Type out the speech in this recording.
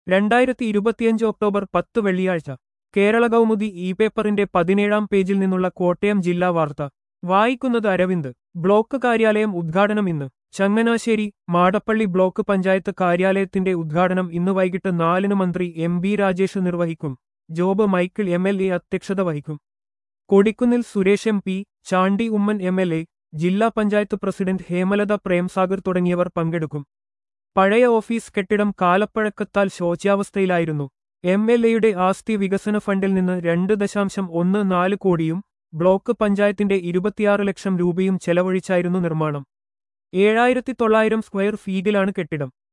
രണ്ടായിരത്തി ഇരുപത്തിയഞ്ച് ഒക്ടോബർ പത്ത് വെള്ളിയാഴ്ച കേരള കൗമുദി ഇ പേപ്പറിന്റെ പതിനേഴാം പേജിൽ നിന്നുള്ള കോട്ടയം ജില്ലാ വാർത്ത വായിക്കുന്നത് അരവിന്ദ് ബ്ലോക്ക് കാര്യാലയം ഉദ്ഘാടനം ഇന്ന് ചങ്ങനാശ്ശേരി മാടപ്പള്ളി ബ്ലോക്ക് പഞ്ചായത്ത് കാര്യാലയത്തിന്റെ ഉദ്ഘാടനം ഇന്ന് വൈകിട്ട് നാലിന് മന്ത്രി എം ബി രാജേഷ് നിർവഹിക്കും Job Michael M L A അധ്യക്ഷത വഹിക്കും Kodikunnil Suresh M P Chandy Oommen M L A ജില്ലാ പഞ്ചായത്ത് പ്രസിഡന്റ് ഹേമലത പ്രേംസാഗർ തുടങ്ങിയവർ പങ്കെടുക്കും പഴയ ഓഫീസ് കെട്ടിടം കാലപ്പഴക്കത്താൽ ശോച്യാവസ്ഥയിലായിരുന്നു എം എൽ എയുടെ ആസ്തി വികസന ഫണ്ടിൽ നിന്ന് രണ്ട് ദശാംശം ഒന്ന് നാല് കോടിയും ബ്ലോക്ക് പഞ്ചായത്തിന്റെ ഇരുപത്തിയാറ് ലക്ഷം രൂപയും ചെലവഴിച്ചായിരുന്നു നിർമ്മാണം ഏഴായിരത്തി തൊള്ളായിരം സ്ക്വയർ ഫീറ്റിലാണ് കെട്ടിടം